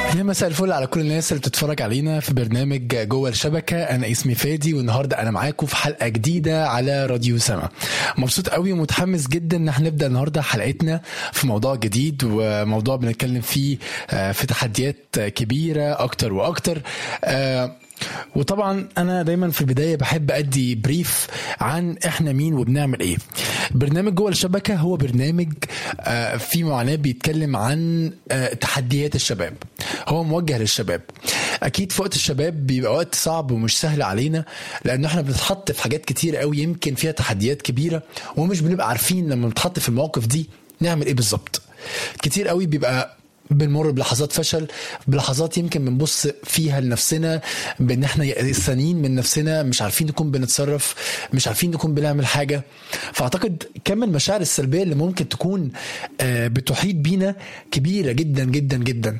يا مساء الفل على كل الناس اللي بتتفرج علينا في برنامج جوه الشبكه انا اسمي فادي والنهارده انا معاكم في حلقه جديده على راديو سما مبسوط قوي ومتحمس جدا ان احنا نبدا النهارده حلقتنا في موضوع جديد وموضوع بنتكلم فيه آه، في تحديات كبيره اكتر واكتر آه، وطبعا انا دايما في البدايه بحب ادي بريف عن احنا مين وبنعمل ايه برنامج جوه الشبكه هو برنامج آه، في معناه بيتكلم عن آه، تحديات الشباب هو موجه للشباب اكيد في وقت الشباب بيبقى وقت صعب ومش سهل علينا لان احنا بنتحط في حاجات كتير قوي يمكن فيها تحديات كبيره ومش بنبقى عارفين لما نتحط في المواقف دي نعمل ايه بالظبط كتير قوي بيبقى بنمر بلحظات فشل بلحظات يمكن بنبص فيها لنفسنا بان احنا يأسانين من نفسنا مش عارفين نكون بنتصرف مش عارفين نكون بنعمل حاجه فاعتقد كم المشاعر السلبيه اللي ممكن تكون آه، بتحيط بينا كبيره جدا جدا جدا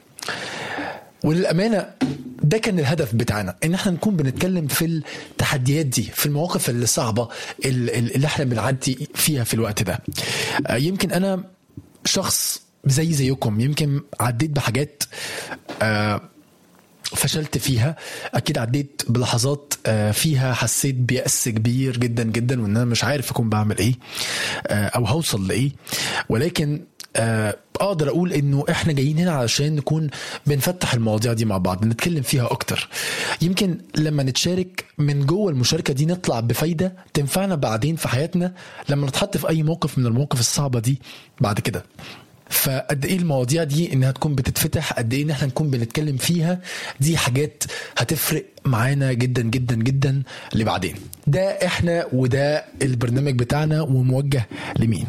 وللامانه ده كان الهدف بتاعنا ان احنا نكون بنتكلم في التحديات دي في المواقف اللي صعبه ال- ال- اللي احنا بنعدي فيها في الوقت ده آه، يمكن انا شخص زي زيكم يمكن عديت بحاجات آه، فشلت فيها اكيد عديت بلحظات آه، فيها حسيت بيأس كبير جدا جدا وان انا مش عارف اكون بعمل ايه آه، او هوصل لايه ولكن آه، اقدر اقول انه احنا جايين هنا علشان نكون بنفتح المواضيع دي مع بعض نتكلم فيها اكتر يمكن لما نتشارك من جوه المشاركه دي نطلع بفايده تنفعنا بعدين في حياتنا لما نتحط في اي موقف من المواقف الصعبه دي بعد كده فقد ايه المواضيع دي انها تكون بتتفتح قد ايه ان احنا نكون بنتكلم فيها دي حاجات هتفرق معانا جدا جدا جدا لبعدين ده احنا وده البرنامج بتاعنا وموجه لمين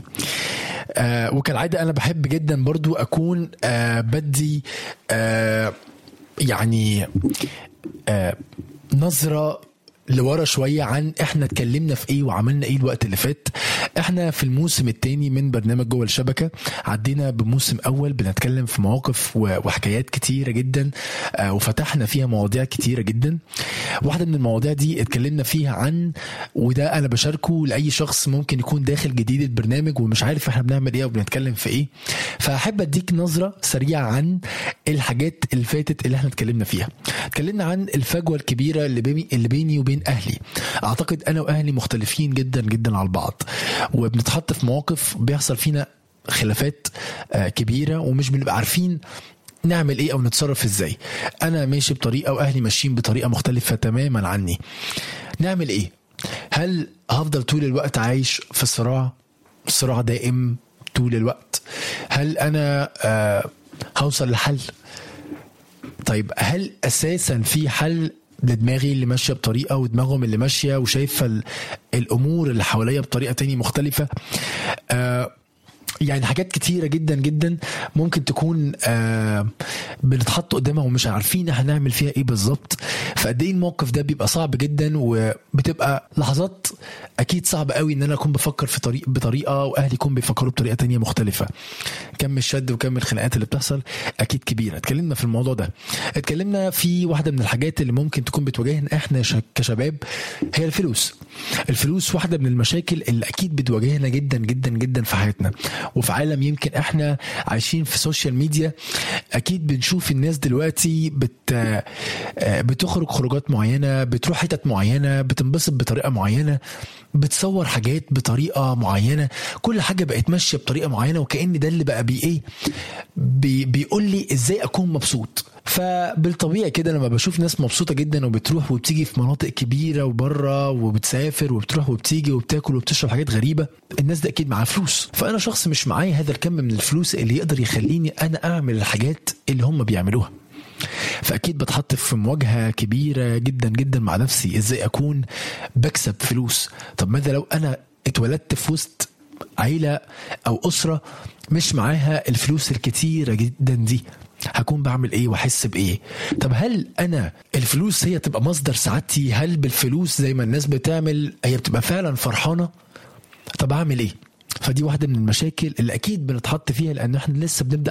آه وكالعاده انا بحب جدا برضو اكون آه بدي آه يعني آه نظره لورا شويه عن احنا اتكلمنا في ايه وعملنا ايه الوقت اللي فات احنا في الموسم الثاني من برنامج جوه الشبكه عدينا بموسم اول بنتكلم في مواقف و- وحكايات كتيره جدا آه، وفتحنا فيها مواضيع كتيره جدا واحده من المواضيع دي اتكلمنا فيها عن وده انا بشاركه لاي شخص ممكن يكون داخل جديد البرنامج ومش عارف احنا بنعمل ايه وبنتكلم في ايه فاحب اديك نظره سريعه عن الحاجات اللي فاتت اللي احنا اتكلمنا فيها اتكلمنا عن الفجوه الكبيره اللي بيني اللي بيني وبين اهلي اعتقد انا واهلي مختلفين جدا جدا على بعض وبنتحط في مواقف بيحصل فينا خلافات آه، كبيره ومش بنبقى عارفين نعمل ايه او نتصرف ازاي انا ماشي بطريقه واهلي ماشيين بطريقه مختلفه تماما عني نعمل ايه هل هفضل طول الوقت عايش في صراع صراع دائم طول الوقت هل انا آه هوصل لحل طيب هل اساسا في حل لدماغي اللي ماشيه بطريقه ودماغهم اللي ماشيه وشايفه ال- الامور اللي حواليا بطريقه تانية مختلفه آه يعني حاجات كتيرة جدا جدا ممكن تكون آه بنتحط قدامها ومش عارفين هنعمل فيها ايه بالظبط فقد ايه الموقف ده بيبقى صعب جدا وبتبقى لحظات اكيد صعب قوي ان انا اكون بفكر في طريق بطريقه واهلي يكون بيفكروا بطريقه تانية مختلفه كم الشد وكم الخناقات اللي بتحصل اكيد كبيره اتكلمنا في الموضوع ده اتكلمنا في واحده من الحاجات اللي ممكن تكون بتواجهنا احنا ش- كشباب هي الفلوس الفلوس واحده من المشاكل اللي اكيد بتواجهنا جدا جدا جدا في حياتنا وفي عالم يمكن احنا عايشين في سوشيال ميديا اكيد بنشوف الناس دلوقتي بت آه، بتخرج خروجات معينه بتروح حتت معينه بتنبسط بطريقه معينه بتصور حاجات بطريقه معينه كل حاجه بقت ماشيه بطريقه معينه وكأن ده اللي بقى بي ايه بي بيقول لي ازاي اكون مبسوط فبالطبيعي كده لما بشوف ناس مبسوطه جدا وبتروح وبتيجي في مناطق كبيره وبره وبتسافر وبتروح وبتيجي وبتاكل وبتشرب حاجات غريبه الناس ده اكيد معاها فلوس فانا شخص مش معايا هذا الكم من الفلوس اللي يقدر يخليني انا اعمل الحاجات اللي هم بيعملوها فاكيد بتحط في مواجهه كبيره جدا جدا مع نفسي ازاي اكون بكسب فلوس طب ماذا لو انا اتولدت في وسط عيله او اسره مش معاها الفلوس الكتيره جدا دي هكون بعمل ايه واحس بايه طب هل انا الفلوس هي تبقى مصدر سعادتي هل بالفلوس زي ما الناس بتعمل هي بتبقى فعلا فرحانه طب اعمل ايه فدي واحده من المشاكل اللي اكيد بنتحط فيها لان احنا لسه بنبدا